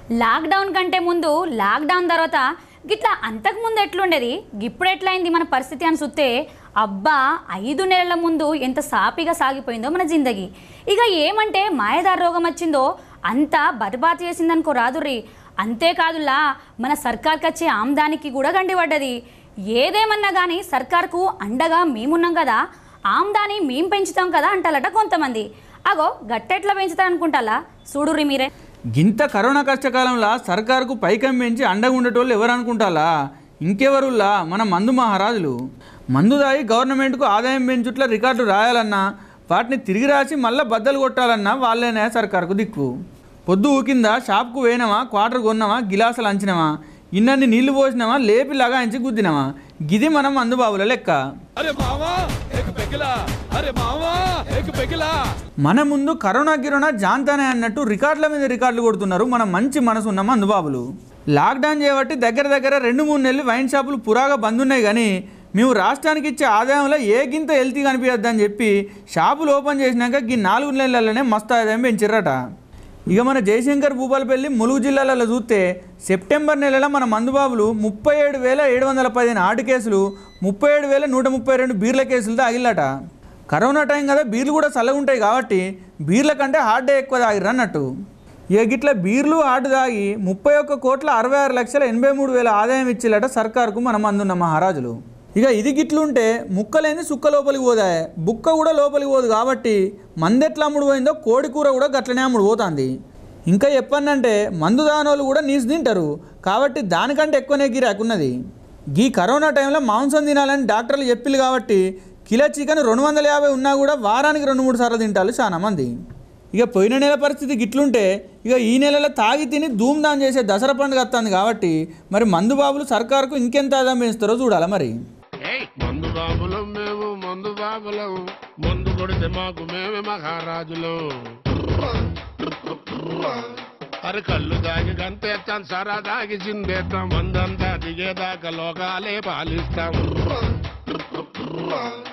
lockdown కంటే ముందు lockdown తర్వాత గిట్లా అంతకుముందు ఎట్లుండేది ఇప్పుడు ఎట్లయింది మన పరిస్థితి అని చూస్తే అబ్బా ఐదు నెలల ముందు ఎంత సాపిగా సాగిపోయిందో మన జిందగీ ఇక ఏమంటే మాయదార రోగం వచ్చిందో అంతా బర్బాద్ చేసిందనుకో రాదుర్రి అంతేకాదులా మన సర్కార్కి వచ్చే ఆమ్దానికి కూడా గండిపడ్డది ఏదేమన్నా కానీ సర్కార్కు అండగా మేమున్నాం కదా ఆమ్దాని మేం పెంచుతాం కదా అంటాలట కొంతమంది అగో గట్టెట్లా పెంచుతారు అనుకుంటాలా చూడుర్రి మీరే గింత కరోనా కష్టకాలంలో సర్కారుకు పైకం పెంచి అండగా ఉండేటోళ్ళు ఎవరు అనుకుంటాలా ఇంకెవరుల్లా మన మందు మహారాజులు మందు దాగి గవర్నమెంట్కు ఆదాయం పెంచుట్ల రికార్డులు రాయాలన్నా వాటిని తిరిగి రాసి మళ్ళీ బద్దలు కొట్టాలన్నా వాళ్ళేనే సర్కారుకు దిక్కు పొద్దు ఊకిందా షాప్కు పోయినామా క్వార్టర్ కొన్నామా గిలాసులు అంచినామా ఇన్నన్ని నీళ్లు పోసినామా లేపి లగాయించి గుద్దినామా గిది మనం మందుబాబుల లెక్క अरे मामा एक पेगला अरे मामा एक पेगला మన ముందు కరోనా గిరోనా జాంతానే అన్నట్టు రికార్డుల మీద రికార్డులు కొడుతున్నారు మన మంచి మనసు ఉన్న మందుబాబులు లాక్డౌన్ చేయబట్టి దగ్గర దగ్గర రెండు మూడు నెలలు వైన్ షాపులు పురాగా బంద్ ఉన్నాయి కానీ మేము రాష్ట్రానికి ఇచ్చే ఆదాయంలో ఏ గింత హెల్తీ కనిపించద్దని చెప్పి షాపులు ఓపెన్ చేసినాక ఈ నాలుగు నెలలలోనే మస్తు ఆదాయం పెంచిర్రట ఇక మన జయశంకర్ భూపాలపల్లి ములుగు జిల్లాలలో చూస్తే సెప్టెంబర్ నెలలో మన మందుబాబులు ముప్పై ఏడు వేల ఏడు వందల పదిహేను ఆటు కేసులు ముప్పై ఏడు వేల నూట ముప్పై రెండు బీర్ల కేసులు తాగిల్లట కరోనా టైం కదా బీర్లు కూడా చల్లగా ఉంటాయి కాబట్టి బీర్ల కంటే హార్డ్ డే ఎక్కువ తాగిర్రు అన్నట్టు ఇక గిట్ల బీర్లు హార్డ్ తాగి ముప్పై ఒక్క కోట్ల అరవై ఆరు లక్షల ఎనభై మూడు వేల ఆదాయం ఇచ్చిల్లట సర్కారుకు మనం అందున్న మహారాజులు ఇక ఇది గిట్లుంటే ముక్కలేని సుక్క లోపలికి పోదాయి బుక్క కూడా లోపలికి పోదు కాబట్టి మందెట్లా అమ్ముడు పోయిందో కోడి కూర కూడా గట్లనే అమ్ముడు పోతుంది ఇంకా చెప్పనంటే మందు దానోళ్ళు కూడా నీసు తింటారు కాబట్టి దానికంటే ఎక్కువనే గిరాకున్నది ఈ కరోనా టైంలో మాంసం తినాలని డాక్టర్లు చెప్పిల్లు కాబట్టి కిలో చికెన్ రెండు వందల యాభై ఉన్నా కూడా వారానికి రెండు మూడు సార్లు తింటారు చాలా మంది ఇక పోయిన నెల పరిస్థితి గిట్లుంటే ఇక ఈ నెలలో తాగి తిని ధూమ్ధాం చేసే దసరా పండుగ వస్తుంది కాబట్టి మరి మందు బాబులు సర్కారుకు ఇంకెంత ఆదాయం పెంచుతారో చూడాలి మరి మందు బాబులం మేము మందు బాబులం మందు కొడితే మాకు మేమే మహారాజులం అరే కళ్ళు దాగి గంతేస్తాం సరా దాగి చిందేస్తాం మందంతా దిగేదాకా లోకాలే పాలిస్తాం